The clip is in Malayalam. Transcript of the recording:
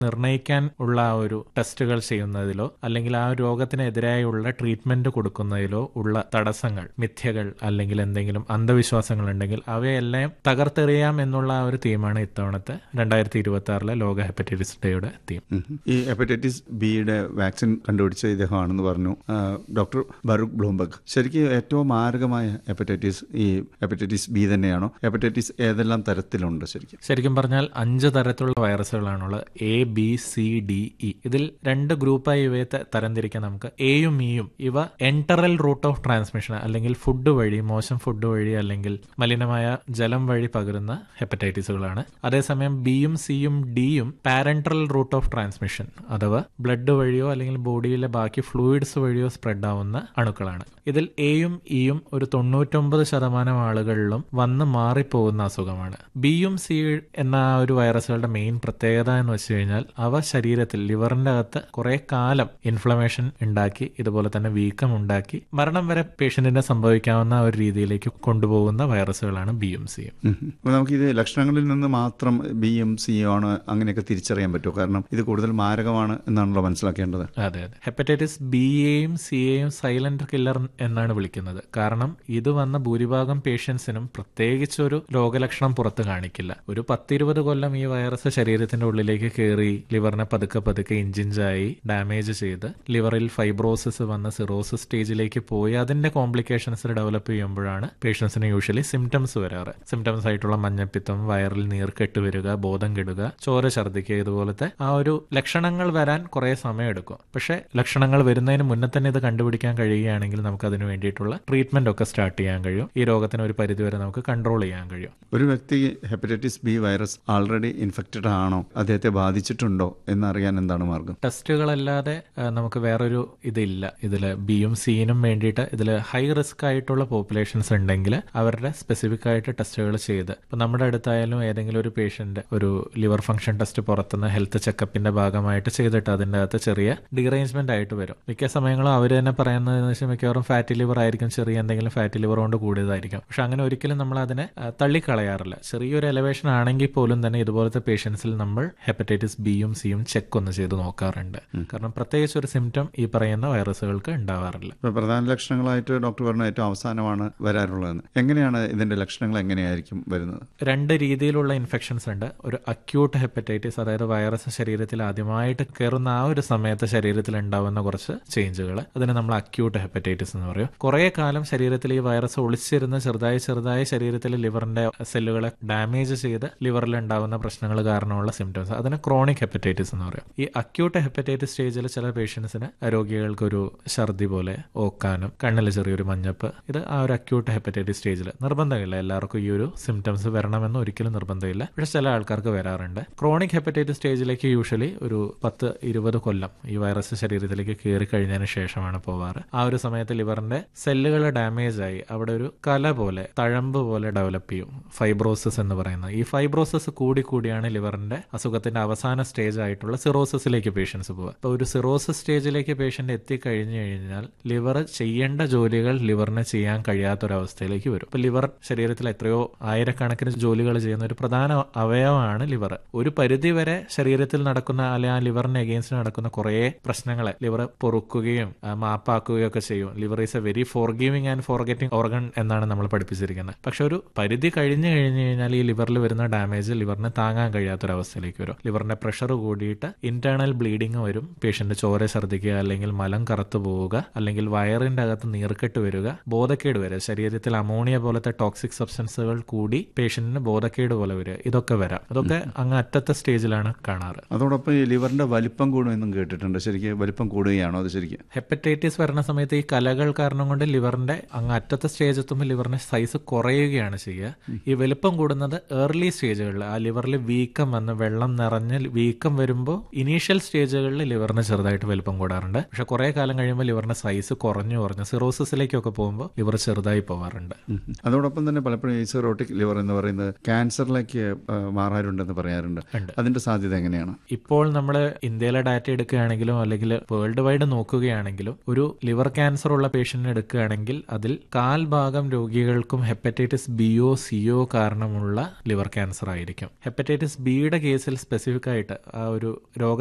നിർണ്ണയിക്കാൻ ഉള്ള ആ ഒരു ടെസ്റ്റുകൾ ചെയ്യുന്നതിലോ അല്ലെങ്കിൽ ആ രോഗത്തിനെതിരായുള്ള ട്രീറ്റ്മെന്റ് കൊടുക്കുന്നതിലോ ഉള്ള തടസ്സങ്ങൾ മിഥ്യകൾ അല്ലെങ്കിൽ എന്തെങ്കിലും അന്ധവിശ്വാസങ്ങൾ ഉണ്ടെങ്കിൽ അവയെല്ലാം തകർത്തെറിയാം എന്നുള്ള ആ ഒരു തീമാണ് ഇത്തവണത്തെ രണ്ടായിരത്തി ഇരുപത്തി ആറിലെ ലോക ഹെപ്പറ്റൈറ്റിസ് ഡേയുടെ തീം ഉം. ഈ ഹെപ്പറ്റൈറ്റിസ് ബിയുടെ വാക്സിൻ കണ്ടുപിടിച്ച ഇദ്ദേഹമാണെന്ന് പറഞ്ഞു ആ, ഡോക്ടർ ബറൂഖ് ബ്ലൂംബർഗ് ശരിക്കും ഏറ്റവും മാരകമായ ഹെപ്പറ്റൈറ്റിസ് ഈ ഹെപ്പറ്റൈറ്റിസ് ബി തന്നെയാണോ ഹെപ്പറ്റൈറ്റിസ് ഏതെല്ലാം തരത്തിലുണ്ട് ശരിക്കും ശരിക്കും പറഞ്ഞാൽ അഞ്ച് തരത്തിലുള്ള വൈറസുകളാണുള്ളത് A B C D E ഇതിൽ രണ്ട് ഗ്രൂപ്പായി ഇവയെ ത- തരംതിരിക്കാൻ നമുക്ക് എയും ഇയും ഇവ എൻറ്ററൽ റൂട്ട് ഓഫ് ട്രാൻസ്മിഷൻ അല്ലെങ്കിൽ ഫുഡ് വഴി മോശം ഫുഡ് വഴി അല്ലെങ്കിൽ മലിനമായ ജലം വഴി പകരുന്ന ഹെപ്പറ്റൈറ്റിസുകളാണ് അതേസമയം ബിയും സിയും ഡിയും പാരന്ററൽ റൂട്ട് ഓഫ് ട്രാൻസ്മിഷൻ അഥവാ ബ്ലഡ് വഴിയോ അല്ലെങ്കിൽ ബോഡിയിലെ ബാക്കി ഫ്ലൂയിഡ്സ് വഴിയോ സ്പ്രെഡ് ആവുന്ന അണുക്കളാണ് ഇതിൽ എയും ഇയും ഒരു തൊണ്ണൂറ്റൊമ്പത് ശതമാനം ആളുകളിലും വന്ന് മാറിപ്പോകുന്ന അസുഖമാണ് ബിയും സി എന്ന ആ ഒരു വൈറസുകളുടെ മെയിൻ പ്രത്യേകത എന്ന് വെച്ച് കഴിഞ്ഞാൽ അവ ശരീരത്തിൽ ലിവറിന്റെ അകത്ത് കുറെ കാലം ഇൻഫ്ലമേഷൻ ഉണ്ടാക്കി ഇതുപോലെ തന്നെ വീക്കം ഉണ്ടാക്കി മരണം വരെ പേഷ്യന്റിനെ സംഭവിക്കാവുന്ന ഒരു രീതിയിലേക്ക് കൊണ്ടുപോകുന്ന വൈറസുകളാണ് ബിയും സിയും ഉം. അപ്പോൾ നമുക്കിത് ലക്ഷണങ്ങളിൽ നിന്ന് മാത്രം ബി എം സി ആണ് അങ്ങനെയൊക്കെ തിരിച്ചറിയാൻ പറ്റുമോ കാരണം ഇത് കൂടുതൽ മാരകമാണ് എന്നാണല്ലോ മനസ്സിലാക്കേണ്ടത് അതെ അതെ ഹെപ്പറ്റൈറ്റിസ് ബിയെയും സിയെയും സൈലന്റ് കില്ലർ എന്നാണ് വിളിക്കുന്നത് കാരണം ഇത് വന്ന ഭൂരിഭാഗം പേഷ്യൻസിനും പ്രത്യേകിച്ച് ഒരു രോഗലക്ഷണം പുറത്ത് കാണിക്കില്ല ഒരു പത്തിരുപത് കൊല്ലം ഈ വൈറസ് ശരീരത്തിന്റെ ഉള്ളിലേക്ക് കയറി ലിവറിനെ പതുക്കെ പതുക്കെ ഇഞ്ചിഞ്ചായി ഡാമേജ് ചെയ്ത് ലിവറിൽ ഫൈബ്രോസിസ് വന്ന് സിറോസിസ് സ്റ്റേജിലേക്ക് പോയി അതിന്റെ കോംപ്ലിക്കേഷൻസ് ഡെവലപ്പ് ചെയ്യുമ്പോഴാണ് പേഷ്യൻസിന് യൂഷ്വലി സിംറ്റംസ് വരാറ് സിംറ്റംസ് ആയിട്ടുള്ള മഞ്ഞപ്പിത്തം വയറിൽ നീർക്കെട്ട് വരിക ബോധം കെടുക ചോര ഛർദ്ദിക്കുക ഇതുപോലത്തെ ആ ഒരു ലക്ഷണങ്ങൾ വരാൻ കുറേ സമയമെടുക്കും പക്ഷേ ലക്ഷണങ്ങൾ വരുന്നതിന് മുന്നേ തന്നെ ഇത് കണ്ടുപിടിക്കാൻ കഴിയുകയാണെങ്കിൽ നമുക്ക് അതിന് വേണ്ടിയിട്ടുള്ള ട്രീറ്റ്മെന്റ് ഒക്കെ സ്റ്റാർട്ട് ചെയ്യാൻ കഴിയും ഈ രോഗത്തിന് ഒരു പരിധിവരെ നമുക്ക് കൺട്രോൾ ചെയ്യാൻ കഴിയും ഒരു വ്യക്തി hepatitis B virus already infected ആണോ അദ്ദേഹത്തെ ബാധിച്ചിട്ടുണ്ടോ എന്നറിയാൻ എന്താണ് മാർഗം ടെസ്റ്റുകളല്ലാതെ ആ, നമുക്ക് വേറൊരു ഇതില്ല ഇതിൽ ബിയും സിനും വേണ്ടിയിട്ട് ഇതിൽ ഹൈ റിസ്ക് ആയിട്ടുള്ള പോപ്പുലേഷൻസ് ഉണ്ടെങ്കിൽ അവരുടെ സ്പെസിഫിക് ആയിട്ട് ടെസ്റ്റുകൾ ചെയ്ത് ഇപ്പൊ നമ്മുടെ അടുത്തായാലും ഏതെങ്കിലും ഒരു പേഷ്യന്റ് ഒരു ലിവർ ഫംഗ്ഷൻ ടെസ്റ്റ് പുറത്തുനിന്ന് ഹെൽത്ത് ചെക്കപ്പിന്റെ ഭാഗമായിട്ട് ചെയ്തിട്ട് അതിൻ്റെ അകത്ത് ചെറിയ ഡീറേഞ്ച്മെന്റ് ആയിട്ട് വരും മിക്ക സമയങ്ങളും അവർ തന്നെ പറയുന്നത് വെച്ചാൽ മിക്കവാറും ഫാറ്റി ലിവർ ആയിരിക്കും ചെറിയ എന്തെങ്കിലും ഫാറ്റി ലിവർ കൊണ്ട് കൂടിയതായിരിക്കും പക്ഷെ അങ്ങനെ ഒരിക്കലും നമ്മൾ അതിനെ ആ, തള്ളിക്കളയാറില്ല ചെറിയൊരു എലവേഷൻ ആണെങ്കിൽ പോലും തന്നെ ഇതുപോലത്തെ പേഷ്യൻസിൽ നമ്മൾ ഹെപ്പറ്റൈറ്റിസ് ബിയും സിയും ചെക്ക് ഒന്ന് ചെയ്ത് നോക്കാറുണ്ട് കാരണം പ്രത്യേകിച്ച് ഒരു സിംറ്റം ഈ പറയുന്ന വൈറസുകൾക്ക് ഉണ്ടാവാറില്ല ഇപ്പോൾ പ്രധാന ലക്ഷണങ്ങളായിട്ട് ഡോക്ടർ പറഞ്ഞ ഏറ്റവും അവസാനമാണ് വരാറുള്ളതെന്ന് എങ്ങനെയാണ് ഇതിന്റെ ലക്ഷണങ്ങൾ എങ്ങനെയായിരിക്കും വരുന്നത് രണ്ട് രീതിയിലുള്ള ഇൻഫെക്ഷൻസ് ഉണ്ട് ഒരു അക്യൂട്ട് ഹെപ്പറ്റൈറ്റിസ് അതായത് വൈറസ് ശരീരത്തിൽ ആദ്യമായിട്ട് കയറുന്ന ആ ഒരു സമയത്ത് ശരീരത്തിൽ ഉണ്ടാവുന്ന കുറച്ച് ചേഞ്ചുകൾ അതിന് നമ്മൾ അക്യൂട്ട് ഹെപ്പറ്റൈറ്റിസ് എന്ന് പറയും കുറേ കാലം ശരീരത്തിൽ ഈ വൈറസ് ഒളിച്ചിരുന്ന് ചെറുതായി ചെറുതായി ശരീരത്തിലെ ലിവറിന്റെ സെല്ലുകളെ ഡാമേജ് ചെയ്ത് ലിവറിൽ ഉണ്ടാവുന്ന പ്രശ്നങ്ങൾ കാരണമുള്ള സിംറ്റംസ് അതിന് ക്രോണിക് ഹെപ്പറ്റൈറ്റിസ് എന്ന് പറയും ഈ അക്യൂട്ട് ഹെപ്പറ്റൈറ്റിസ് സ്റ്റേജിൽ ചില പേഷ്യൻസിന് രോഗികൾക്ക് ഒരു ഛർദി പോലെ ഓക്കാനും കണ്ണിൽ ചെറിയൊരു മഞ്ഞപ്പ് ഇത് ആ ഒരു അക്യൂട്ട് ഹെപ്പറ്റൈറ്റിസ് സ്റ്റേജിൽ നിർബന്ധമില്ല എല്ലാവർക്കും ഈ ഒരു സിംറ്റംസ് വരണമെന്ന് ഒരിക്കലും നിർബന്ധമില്ല പക്ഷെ ചില ആൾക്കാർക്ക് വരാറുണ്ട് ക്രോണിക് ഹെപ്പറ്റൈറ്റിസ് സ്റ്റേജിലേക്ക് യൂഷ്വലി ഒരു പത്ത് ഇരുപത് കൊല്ലം ഈ വൈറസ് ശരീരത്തിലേക്ക് കയറി കഴിഞ്ഞതിന് ശേഷമാണ് പോവാറ് ആ ഒരു സമയത്ത് ലിവറിന്റെ സെല്ലുകൾ ഡാമേജ് ആയി അവിടെ ഒരു കല പോലെ തഴമ്പ് പോലെ ഡെവലപ്പ് ചെയ്യും ഫൈബ്രോസിസ് എന്ന് പറയുന്നത് ഈ ഫൈബ്രോസിസ് കൂടി കൂടിയാണ് ലിവറിന്റെ അസുഖത്തിന്റെ അവസാന സ്റ്റേജ് ആയിട്ടുള്ള സിറോസിസിലേക്ക് പേഷ്യൻസ് പോവുക അപ്പോൾ ഒരു സിറോസിസ് സ്റ്റേജിലേക്ക് പേഷ്യന്റ് എത്തിക്കഴിഞ്ഞു കഴിഞ്ഞാൽ ലിവർ ചെയ്യേണ്ട ജോലികൾ ലിവറിന് ചെയ്യാൻ കഴിയാത്തൊരവസ്ഥയിലേക്ക് വരും ഇപ്പൊ ലിവർ ശരീരത്തിൽ എത്രയോ ആയിരക്കണക്കിന് ജോലികൾ ചെയ്യുന്ന ഒരു പ്രധാന അവയവമാണ് ലിവർ ഒരു പരിധി വരെ ശരീരത്തിൽ നടക്കുന്ന അല്ലെ ആ ലിവറിന് എഗെയിൻസ്റ്റ് നടക്കുന്ന കുറേ പ്രശ്നങ്ങളെ ലിവർ പൊറുക്കുകയും ആ, മാപ്പാക്കുകയും ഒക്കെ ചെയ്യും liver is a very forgiving and forgetting organ എന്നാണ് നമ്മൾ പഠിപ്പിച്ചിരിക്കുന്നത് പക്ഷെ ഒരു പരിധി കഴിഞ്ഞു കഴിഞ്ഞു കഴിഞ്ഞാൽ ഈ ലിവറിൽ വരുന്ന ഡാമേജ് ലിവറിന് താങ്ങാൻ കഴിയാത്തൊരവസ്ഥയിലേക്ക് വരും ലിവറിന്റെ പ്രഷർ കൂടിയിട്ട് ഇന്റേണൽ ബ്ലീഡിങ് വരും പേഷ്യന്റ് ചോര ഛർദ്ദിക്കുക അല്ലെങ്കിൽ മലം കറുത്തു പോവുക അല്ലെങ്കിൽ വയറിന്റെ അകത്ത് നീർക്കെട്ട് വരിക ബോധക്കേട് വരിക ശരീരത്തിൽ അമോണിയ പോലത്തെ ടോക്സിക് സബ്സ്റ്റൻസുകൾ കൂടി പേഷ്യന്റിന് ബോധക്കേട് പോലെ വരിക ഇതൊക്കെ വരാം ഇതൊക്കെ അങ്ങ് അറ്റത്തെ സ്റ്റേജിലാണ് കാണാറ് അതോടൊപ്പം ഈ ലിവറിന്റെ വലിപ്പം കൂടുമെന്നും കേട്ടിട്ടുണ്ട് ശരിക്കും വലിപ്പം കൂടുകയാണോ അത് ശരിക്കും ഹെപ്പറ്റൈറ്റിസ് വരുന്ന സമയത്ത് ഈ കലകൾ കാരണം കൊണ്ട് ലിവറിന്റെ അങ്ങ് അറ്റത്തെ സ്റ്റേജ് എത്തുമ്പോൾ ലിവറിന്റെ സൈസ് കുറയുകയാണ് ചെയ്യുക ഈ വലുപ്പം കൂടുന്നത് ഏർലി സ്റ്റേജുകളിൽ ആ ലിവറിൽ വീക്കം വന്ന് വെള്ളം നിറഞ്ഞ് വീക്കം വരുമ്പോൾ ഇനീഷ്യൽ സ്റ്റേജുകളിൽ ലിവറിന് ചെറുതായിട്ട് വലുപ്പം കൂടാറുണ്ട് പക്ഷെ കുറെ കാലം കഴിയുമ്പോൾ ലിവറിന്റെ സൈസ് കുറഞ്ഞു കുറഞ്ഞ് സിറോസിസിലേക്കൊക്കെ പോകുമ്പോൾ ലിവർ ചെറുതായി പോകാറുണ്ട് ഉം. അതോടൊപ്പം തന്നെ പലപ്പോഴും ഈ സിറോട്ടിക് ലിവർ എന്ന് പറയുന്നത് ക്യാൻസറിലേക്ക് ആ, മാറാറുണ്ടെന്ന് പറയാറുണ്ട് ഉണ്ട്. അതിന്റെ സാധ്യത എങ്ങനെയാണ് ഇപ്പോൾ നമ്മൾ ഇന്ത്യയിലെ ഡാറ്റ എടുക്കുകയാണെങ്കിലും അല്ലെങ്കിൽ വേൾഡ് വൈഡ് നോക്കുകയാണെങ്കിലും ഒരു ലിവർ ക്യാൻസർ ഉള്ള പേഷ്യന്റിനെ എടുക്കുകയാണെങ്കിൽ അതിൽ കാൽ ഭാഗം രോഗികൾക്കും ഹെപ്പറ്റൈറ്റിസ് ബിയോ സിയോ കാരണമുള്ള ലിവർ ക്യാൻസർ ആയിരിക്കും ഹെപ്പറ്റൈറ്റിസ് ബിയുടെ കേസിൽ സ്പെസിഫിക് ആയിട്ട് ആയിട്ട് ആ ഒരു രോഗ